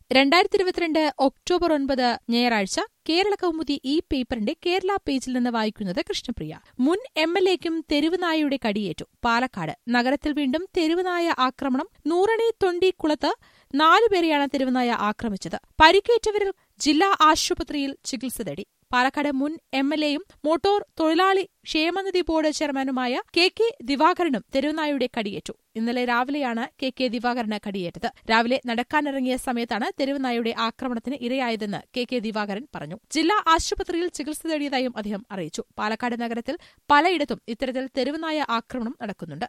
രണ്ടായിരത്തി ഇരുപത്തിരണ്ട് ഒക്ടോബർ ഒൻപത് ഞായറാഴ്ച കേരള കൗമുദി ഈ പേപ്പറിന്റെ കേരള പേജിൽ നിന്ന് വായിക്കുന്നത് കൃഷ്ണപ്രിയ മുൻ എം എൽ എക്കും തെരുവുനായയുടെ കടിയേറ്റു പാലക്കാട് നഗരത്തിൽ വീണ്ടും തെരുവുനായ ആക്രമണം നൂറണി തൊണ്ടിക്കുളത്ത് നാലുപേരെയാണ് തെരുവുനായ ആക്രമിച്ചത് പരിക്കേറ്റവരിൽ ജില്ലാ ആശുപത്രിയിൽ ചികിത്സ തേടി പാലക്കാട് മുൻ എം എൽ എയും മോട്ടോർ തൊഴിലാളി ക്ഷേമനിധി ബോർഡ് ചെയർമാനുമായ കെ കെ ദിവാകരനും തെരുവുനായുടെ കടിയേറ്റു ഇന്നലെ രാവിലെയാണ് കെ കെ ദിവാകരന് കടിയേറ്റത് രാവിലെ നടക്കാനിറങ്ങിയ സമയത്താണ് തെരുവുനായുടെ ആക്രമണത്തിന് ഇരയായതെന്ന് കെ കെ ദിവാകരൻ പറഞ്ഞു ജില്ലാ ആശുപത്രിയിൽ ചികിത്സ തേടിയതായും അദ്ദേഹം അറിയിച്ചു പാലക്കാട് നഗരത്തിൽ പലയിടത്തും ഇത്തരത്തിൽ തെരുവുനായ ആക്രമണം നടക്കുന്നുണ്ട്